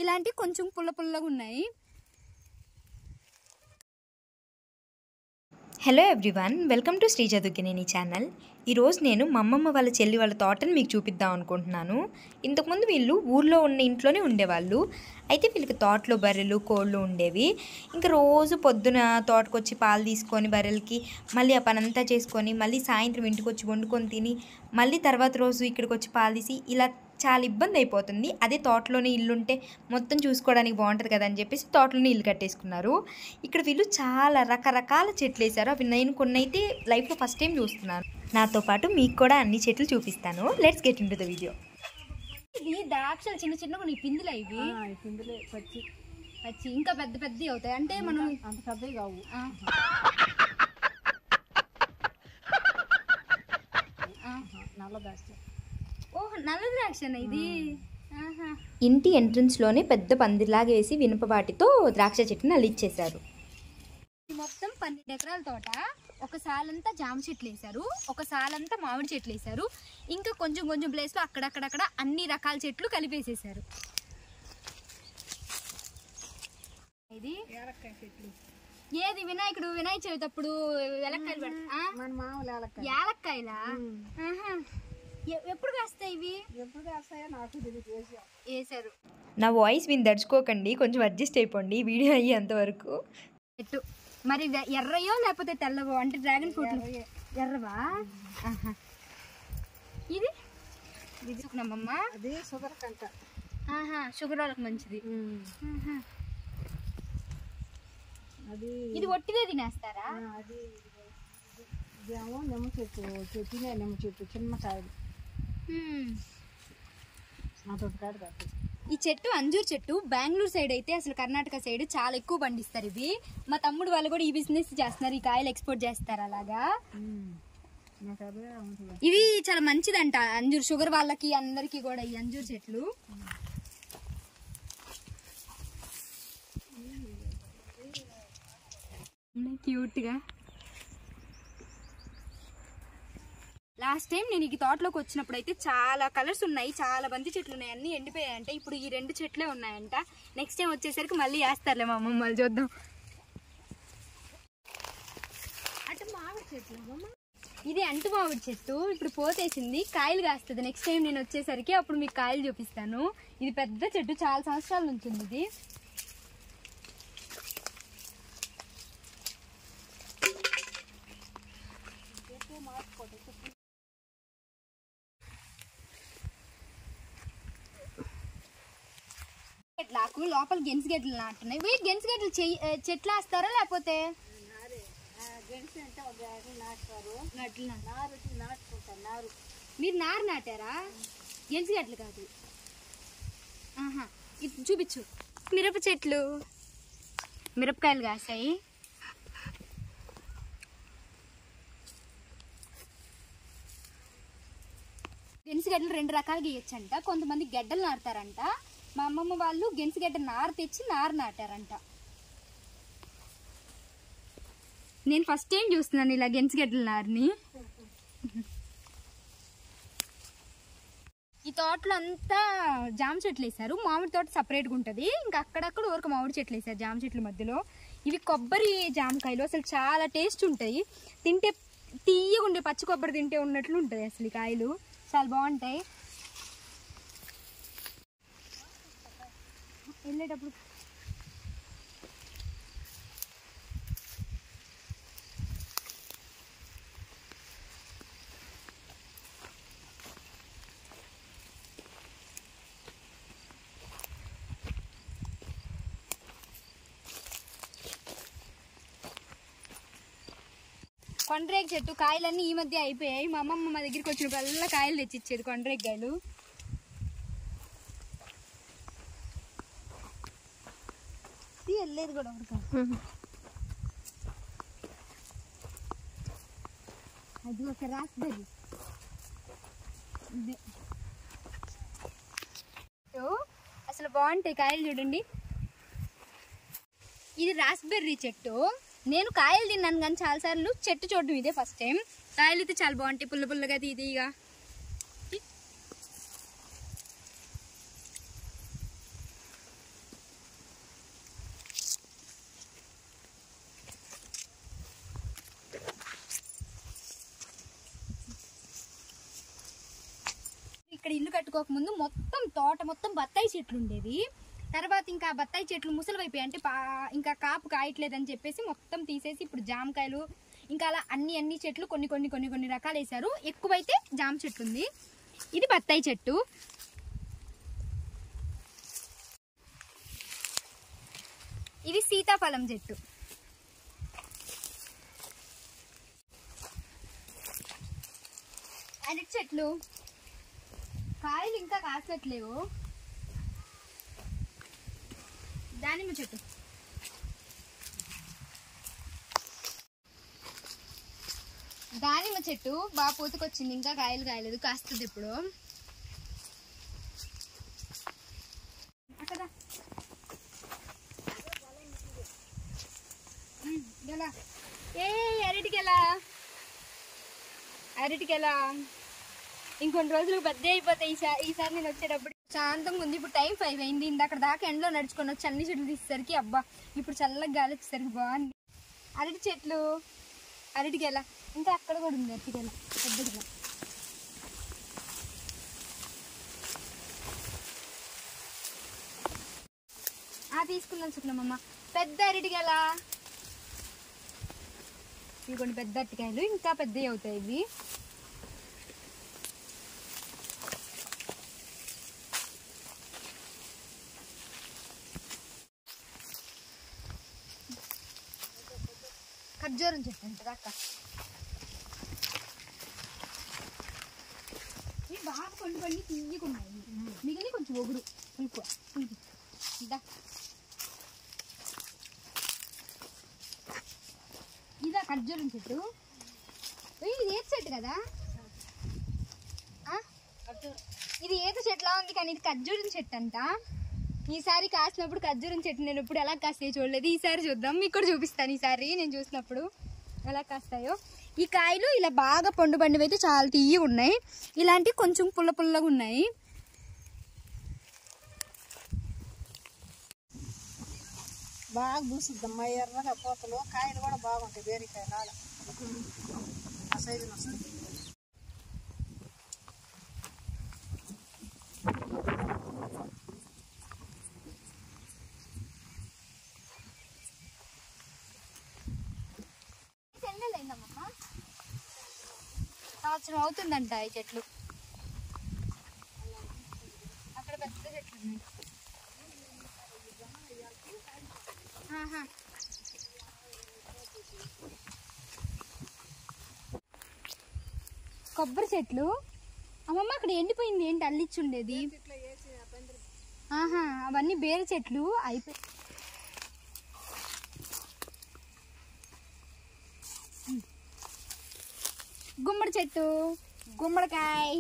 ఇలాంటివి కొంచెం పుల్ల పుల్లగా ఉన్నాయి hello everyone welcome to Sri Chaduvukineni channel ఈరోజు నేను మా అమ్మమ్మ వాళ్ళ చెల్లి వాళ్ళ తోటని మీకు చూపిద్దాం అనుకుంటున్నాను ఇంతకుముందు వీళ్ళు ఊర్లో ఉన్న ఇంట్లోనే ఉండేవాళ్ళు అయితే వీళ్ళకి తోటలో బర్రెలు కోళ్ళు ఉండేవి ఇంకా రోజు పొద్దున తోటకొచ్చి పాలు తీసుకొని బర్రెలకి మళ్ళీ ఆ పనంతా చేసుకొని మళ్ళీ సాయంత్రం ఇంటికి వచ్చి వండుకొని తిని మళ్ళీ తర్వాత రోజు ఇక్కడికి వచ్చి పాలు తీసి ఇలా చాలా ఇబ్బంది అయిపోతుంది అదే తోటలోనే ఇల్లు ఉంటే మొత్తం చూసుకోవడానికి బాగుంటుంది కదా అని చెప్పేసి తోటలోనే ఇల్లు కట్టేసుకున్నారు ఇక్కడ వీళ్ళు చాలా రకరకాల చెట్లు వేశారు అవి నేను కొన్ని అయితే లైఫ్లో ఫస్ట్ టైం చూస్తున్నాను నాతో పాటు మీకు కూడా అన్ని చెట్లు చూపిస్తాను let's get into the video ఇది ద్రాక్షలు చిన్న చిన్నగా ఉన్నాయి పిందులు ఇవి పిందులే పచ్చి వచ్చి ఇంకా పెద్ద పెద్దవి అవుతాయి అంటే మనం అంత పెద్దవి కావు ఆ. ఆ. నల్ల దాచి ఓహ్ నల్ల ద్రాక్షనా ఇది ఆహా. ఇంటి ఎంట్రన్స్లోనే పెద్ద పందిరిలాగా వేసి వినపవాటితో ద్రాక్ష చెట్టుని అల్లిచ్చేశారు ఇది మొత్తం పన్నెండు ఎకరాల తోట ఒక సాలంతా జామ చెట్లు వేశారు ఒక సాలంతా మామిడి చెట్లు వేశారు ఇంకా కొంచెం కొంచెం ప్లేస్లో అక్కడక్కడక్కడ అన్ని రకాల చెట్లు కలిపేసేసారు ఇది ఏలక్కాయ చెట్లు ఏది వినాయకుడు వినాయక చవితి అప్పుడు ఎలక్కాయలు పెడతా ఆ? మన మామూలు ఏలక్కాయ యాలక్కాయలా ఆహా. ఎ- ఎప్పుడు కాస్తాయి ఇవి ఎప్పుడు వేస్తాయో నాకు తెలియదు వేసాం వేసారు నా వాయిస్ విని దడుచుకోకండి కొంచెం అడ్జస్ట్ అయిపోండి వీడియో అయ్యేంతవరకు చెట్టు మరి వె- ఎర్రయో లేకపోతే తెల్లవో అంటే డ్రాగన్ ఫ్రూట్ ఎర్రవా ఆహా. ఇది ఇది సుకునమ్మమ్మ అది షుగర్ కంట ఆహా షుగర్ వాళ్ళకి మంచిది ఆహా. అది ఇది ఒట్టిదే తినేస్తారా ఆ, అది ఇదేమో నిమ్మ చెట్టు చె- తినే నిమ్మ చెట్టు చిన్న కాయలు హ్మ్. నాతో కాదు కట్టు ఈ చెట్టు అంజూర్ చెట్టు బెంగళూరు సైడ్ అయితే అసలు కర్ణాటక సైడ్ చాలా ఎక్కువ పండిస్తారు ఇవి మా తమ్ముడు వాళ్ళు కూడా ఈ బిజినెస్ చేస్తున్నారు ఈ కాయలు ఎక్స్పోర్ట్ చేస్తారు అలాగా నాకు అదే ఉంటుంది ఇవి చాలా మంచిదంట అంజూర్ షుగర్ వాళ్ళకి అందరికి కూడా ఈ అంజూర్ చెట్లు క్యూట్ గా లాస్ట్ టైం నేను ఈ తోటలోకి వచ్చినప్పుడు అయితే చాలా కలర్స్ ఉన్నాయి చాలా బంతి చెట్లు ఉన్నాయి అన్ని ఎండిపోయాయంట ఇప్పుడు ఈ రెండు చెట్లే ఉన్నాయంట నెక్స్ట్ టైం వచ్చేసరికి మళ్ళీ వేస్తారులే మా అమ్మమ్మ మళ్ళీ చూద్దాం అటు మామిడి చెట్లు ఇది అంటు మామిడి చెట్టు ఇప్పుడు పోతేసింది కాయలు కాస్తుంది నెక్స్ట్ టైం నేను వచ్చేసరికి అప్పుడు మీకు కాయలు చూపిస్తాను ఇది పెద్ద చెట్టు చాలా సంవత్సరాల నుంచి ఉంది ఇది చెట్లాకు లోపల గెన్స్ గడ్డలు నాటున్నాయి వీటి గెన్స్ గడ్డలు చెయ్యి ఏ, చెట్లు వేస్తారా లేకపోతే గెలిచి అంటే ఒక బ్యాగ్ నాటుతారు గడ్డలు నాటు- నారు వచ్చి నాటుకుంటారు నారు మీరు నారు నాటారా గెన్స్ గడ్డలు కాదు ఆహా ఇది చూపించు మిరప చెట్లు మిరపకాయలు కాసాయి గెన్స్ గడ్డలు రెండు రకాలుగా ఇవ్వచ్చంట కొంతమంది గడ్డలు నాటుతారంట మా అమ్మమ్మ వాళ్ళు గెన్స్ గడ్డ నారు తెచ్చి నారు నాటారంట నేను ఫస్ట్ టైం చూస్తున్నాను ఇలా గెన్స్ గడ్డల నారుని ఈ తోటలో అంతా జామ చెట్లు వేసారు మామిడి తోట సపరేట్గా ఉంటుంది ఇంకా అక్కడక్కడ ఊరికి మామిడి చెట్లు వేసారు జామ చెట్ల మధ్యలో ఇవి కొబ్బరి జామకాయలు అసలు చాలా టేస్ట్ ఉంటాయి తింటే తీయగా ఉండే పచ్చి కొబ్బరి తింటే ఉన్నట్లు ఉంటుంది అసలు ఈ కాయలు చాలా బాగుంటాయి వెళ్ళేటప్పుడు కొండ్రేగ చెట్టు కాయలన్నీ ఈ మధ్య అయిపోయాయి మా అమ్మమ్మ మా దగ్గరికి వచ్చినప్పుడల్లా కాయలు తెచ్చిచ్చేది కొండ్రేగ్గాయలు ఇది వెళ్ళేది కూడా ఉడక అది ఒక రాస్బెర్రీ ఇదే ఓ, అసలు బాగుంటాయి కాయలు చూడండి ఇది రాస్బెర్రీ చెట్టు నేను కాయలు తిన్నాను కానీ చాలాసార్లు చెట్టు చూడడం ఇదే ఫస్ట్ టైం కాయలు అయితే చాలా బాగుంటాయి పుల్ల పుల్లగా తీదిగా ఇక్కడ ఇల్లు కట్టుకోక ముందు మొత్తం తోట మొత్తం బత్తాయి చెట్లు ఉండేవి తర్వాత ఇంకా ఆ బత్తాయి చెట్లు ముసలివైపోయాయి అంటే పా ఇంకా కాపు కాయట్లేదని చెప్పేసి మొత్తం తీసేసి ఇప్పుడు జామకాయలు ఇంకా అలా అన్ని అన్ని చెట్లు కొన్ని కొన్ని కొన్ని కొన్ని రకాలు వేశారు ఎక్కువైతే జామ చెట్టు ఉంది ఇది బత్తాయి చెట్టు ఇది సీతాఫలం చెట్టు అరటి చెట్లు కాయలు ఇంకా కాసట్లేవు దానిమ్మ చెట్టు దానిమ్మ చెట్టు బాగా పూతకొచ్చింది ఇంకా కాయలు కాయలేదు కాస్తుంది ఇప్పుడు అక్కడ ఎలా ఏ అరటికెలా అరటికెలా ఇంకొన్ని రోజులకు పెద్ద అయిపోతాయి ఈసారి ఈసారి నేను వచ్చేటప్పుడు శాంతంగా ఉంది ఇప్పుడు టైం ఫైవ్ అయింది ఇందాక దాకా ఎండలో నడుచుకొని వచ్చి అన్ని చెట్లు తీసేసరికి అబ్బా ఇప్పుడు చల్లగా గాలి వచ్చేసరికి బాగుంది అరటి చెట్లు అరటికెల ఇంకా అక్కడ కూడా ఉంది అరటికెల పెద్దగా ఆ తీసుకుందాం చెప్పినామమ్మ పెద్ద అరటికెల ఇవి కొన్ని పెద్ద అరటికాయలు ఇంకా పెద్దవి అవుతాయి ఇవి ఖర్జూరం చెట్టు ఉంటుంది అక్క ఇవి బాగా కొన్ని కొన్ని తీయకున్నాయి మిగిలి కొంచెం ఒగురు పులుపు పులుపు ఇదా ఇదా ఖర్జూరం చెట్టు ఏయ్, ఇది ఏత చెట్టు కదా ఆ? ఇది ఏత చెట్టులా ఉంది కానీ ఇది ఖర్జూరం చెట్టు అంట ఈసారి కాసినప్పుడు ఖర్జూరం చెట్టు నేను ఇప్పుడు ఎలా కాస్తాయో చూడలేదు ఈసారి చూద్దాం మీకు కూడా చూపిస్తాను ఈసారి నేను చూసినప్పుడు ఎలా కాస్తాయో ఈ కాయలు ఇలా బాగా పండు పండువి అయితే చాలా తీయగా ఉన్నాయి ఇలాంటివి కొంచెం పుల్ల పుల్లగా ఉన్నాయి బాగా పూసిద్దమ్మా ఎర్రగా పూతలు కాయలు కూడా బాగుంటాయి బేరికాయ లాల ఆ సైజున వస్తుంది ఎన్నెలైందమ్మా సంవత్సరం అవుతుందంట ఈ చెట్లు అక్కడ పెద్ద చెట్లు ఉన్నాయి ఆహా. కొబ్బరి చెట్లు అమ్మమ్మ అక్కడ ఎండిపోయింది ఏంటి అల్లిచ్చి ఉండేది ఆహా అవన్నీ బేరు చెట్లు అయిపోయి గుమ్మడి చెట్టు గుమ్మడికాయ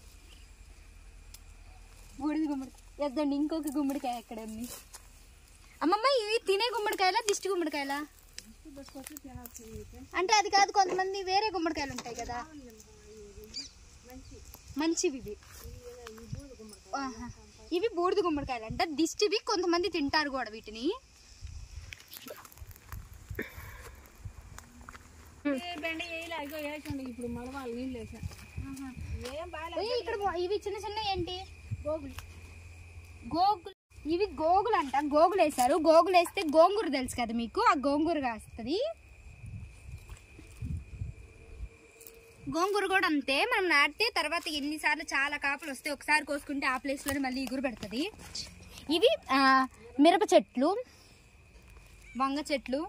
బూడిది గుమ్మడికాయ ఎద్దండి ఇంకొక గుమ్మడికాయ ఎక్కడ ఉంది అమ్మమ్మ ఇవి తినే గుమ్మడికాయలా దిష్టి గుమ్మడికాయలా అంటే అది కాదు కొంతమంది వేరే గుమ్మడికాయలు ఉంటాయి కదా మంచివి ఇవి ఆహా. ఇవి బూడిద గుమ్మడికాయలు అంట దిష్టివి కొంతమంది తింటారు కూడా వీటిని బెండ వేయలే అగో వేసండి ఇప్పుడు మడవాలి నీళ్ళు వేసా ఏం బాగా ఓయ్, ఇక్కడ బో- ఇవి చిన్న చిన్న ఏంటి గోగులు గోగులు ఇవి గోగులు అంట గోగులు వేసారు గోగులు వేస్తే గోంగూర తెలుసు కదా మీకు ఆ గోంగూర కాస్తుంది గోంగూర కూడా అంతే మనం నాటితే తర్వాత ఎన్నిసార్లు చాలా కాపులు వస్తే ఒకసారి కోసుకుంటే ఆ ప్లేస్లోనే మళ్ళీ ఇగురు పెడుతుంది ఇవి ఆ, మిరప చెట్లు వంగ చెట్లు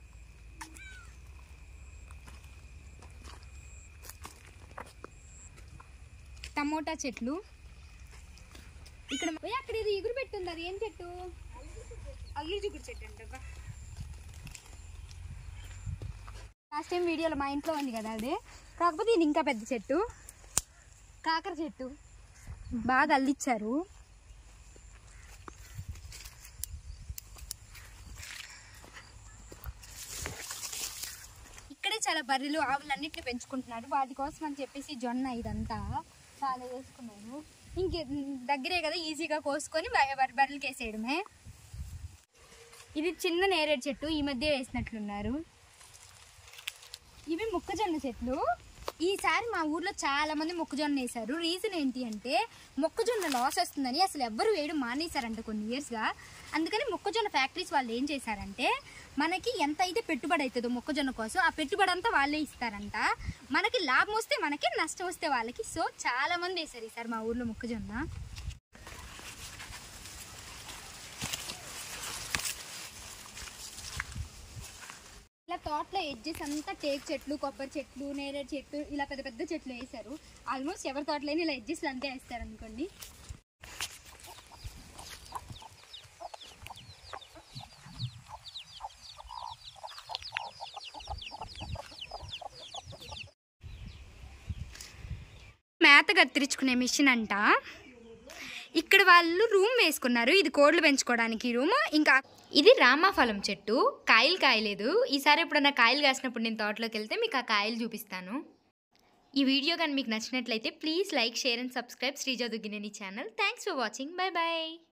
టమోటా చెట్లు ఇక్కడ ఓయ్, అక్కడ ఇది ఎగురు పెట్టుంది అది ఏం చెట్టు అల్లి జిగురు చెట్టు అంట లాస్ట్ టైం వీడియోలో మా ఇంట్లో ఉంది కదా అదే కాకపోతే ఇది ఇంకా పెద్ద చెట్టు కాకర చెట్టు బాగా అల్లిచ్చారు ఇక్కడే చాలా బర్రెలు ఆవులు అన్నిటిని పెంచుకుంటున్నారు వాటి కోసం అని చెప్పేసి జొన్న ఇదంతా చాలా వేసుకున్నాను ఇంక దగ్గరే కదా ఈజీగా కోసుకొని బ- బర్రె- బర్రెలకి వేసేయడమే ఇది చిన్న నేరేడు చెట్టు ఈ మధ్య వేసినట్లున్నారు ఇవి మొక్కజొన్న చెట్లు ఈసారి మా ఊర్లో చాలా మంది మొక్కజొన్న వేశారు రీజన్ ఏంటి అంటే మొక్కజొన్న లాస్ వస్తుందని అసలు ఎవ్వరు వేయడం మానేశారంట కొన్ని ఇయర్స్గా అందుకని మొక్కజొన్న ఫ్యాక్టరీస్ వాళ్ళు ఏం చేశారంటే మనకి ఎంత అయితే పెట్టుబడి అవుతుందో మొక్కజొన్న కోసం ఆ పెట్టుబడి అంతా వాళ్ళే ఇస్తారంట మనకి లాభం వస్తే మనకి నష్టం వస్తే వాళ్ళకి సో చాలా మంది వేశారు ఈసారి మా ఊర్లో మొక్కజొన్న ఇలా తోటలో ఎడ్జెస్ అంతా టేక్ చెట్లు కొబ్బరి చెట్లు నేరేడు చెట్లు ఇలా పెద్ద పెద్ద చెట్లు వేశారు ఆల్మోస్ట్ ఎవరి తోటలోనే ఇలా ఎడ్జెస్లు అంతే వేస్తారు అనుకోండి మేత కత్తిరించుకునే మిషన్ అంట ఇక్కడ వాళ్ళు రూమ్ వేసుకున్నారు ఇది కోడ్లు పెంచుకోవడానికి రూమ్ ఇంకా ఇది రామాఫలం చెట్టు కాయలు కాయలేదు ఈసారి ఎప్పుడన్నా కాయలు కాసినప్పుడు నేను తోటలోకి వెళ్తే మీకు ఆ కాయలు చూపిస్తాను ఈ వీడియో కానీ మీకు నచ్చినట్లయితే please like share and subscribe Sreeja Duggineni channel thanks for watching bye bye